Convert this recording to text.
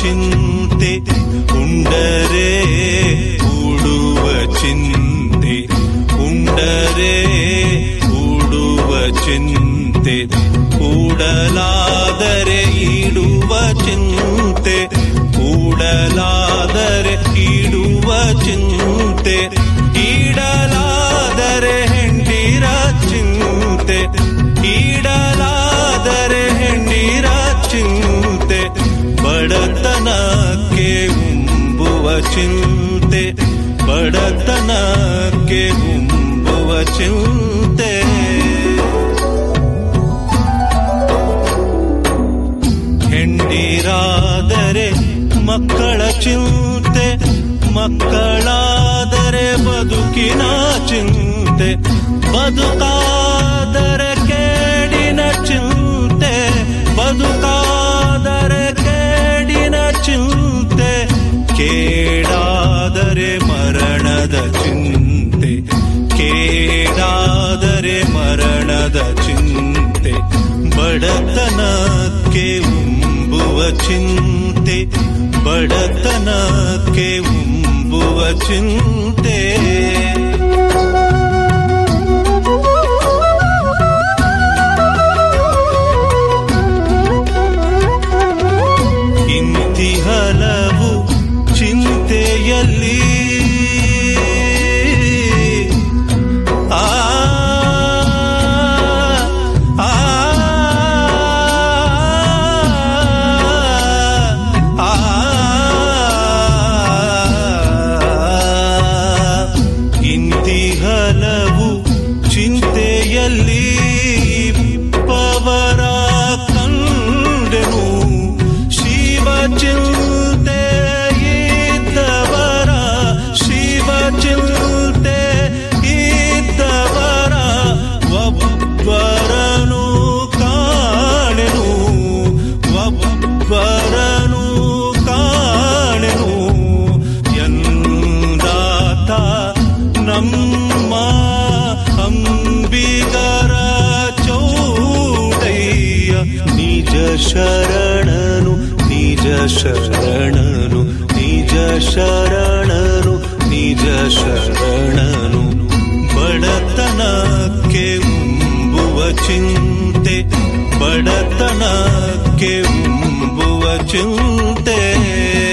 ಚಿಂತೆ ಉಂಡರೆ ಉಡುವ ಚಿಂತೆ ಉಂಡರೆ ಉಡುವ ಚಿಂತೆ ಕೂಡಲಾದರೆ ಇಡುವ ಚಿಂತೆ ಕೂಡಲಾದರೆ ಇಡುವ ಚಿಂತೆ ಈಡಲಾದರೆ ಹೆಂಡಿರ ಚಿಂತೆ ಈಡಲಾದರೆ ಹೆಂಡಿರ ಚಿಂತೆ ಬಡತನಕ್ಕೆ ಉಂಬುವ ಚಿಂತೆ ಬಡತನಕ್ಕೆ ಉಂಬುವ ಚಿಂತೆ ಹೆಂಡಿರಾದರೆ ಮಕ್ಕಳ ಚಿಂತೆ ಮಕ್ಕಳಾದರೆ ಬದುಕಿನ ಚಿಂತೆ ಬದುಕಾದರೆ ಕೇಡಿನ ಚಿಂತೆ ಬದುಕಾದರೆ ಕೇಡಿನ ಚಿಂತೆ ಕೇಡಾದರೆ ಮರಣದ ಚಿಂತೆ ಕೇಡಾದರೆ ಮರಣದ ಚಿಂತೆ ಬಡತನಕ್ಕೆ ಉಂಬುವ ಚಿಂತೆ ಬಡತನಕ್ಕೆ ಉಂಬುವ ಚಿಂತೆ ಇಂತಿ ಹಲವು ಚಿಂತೆಯಲ್ಲಿ ಆ ಆ ಆ ಇಂತಿ ಹಲವು ಚಿಂತೆಯಲ್ಲಿ ಪವರ ಕಂಡೆನು ಶಿವ ಚಿಂತೆ ಇದ್ದವರ ಶಿವ ಚಿಂತೆ ಇದ್ದವರ ಒಬ್ಬರನು ಕಾಣೆನು ಒಬ್ಬರನು ಕಾಣೆನು ಎಂದಾತ ನಮ್ಮ ಅಂಬಿಗರ ಚೌಡಯ್ಯ ನಿಜ ಶರಣನು ನಿಜ ಶರಣನು ನಿಜ ಶರಣನು ನಿಜ ಶರಣನು ಬಡತನಕ್ಕೆ ಉಂಬುವ ಚಿಂತೆ ಬಡತನಕ್ಕೆ ಉಂಬುವ ಚಿಂತೆ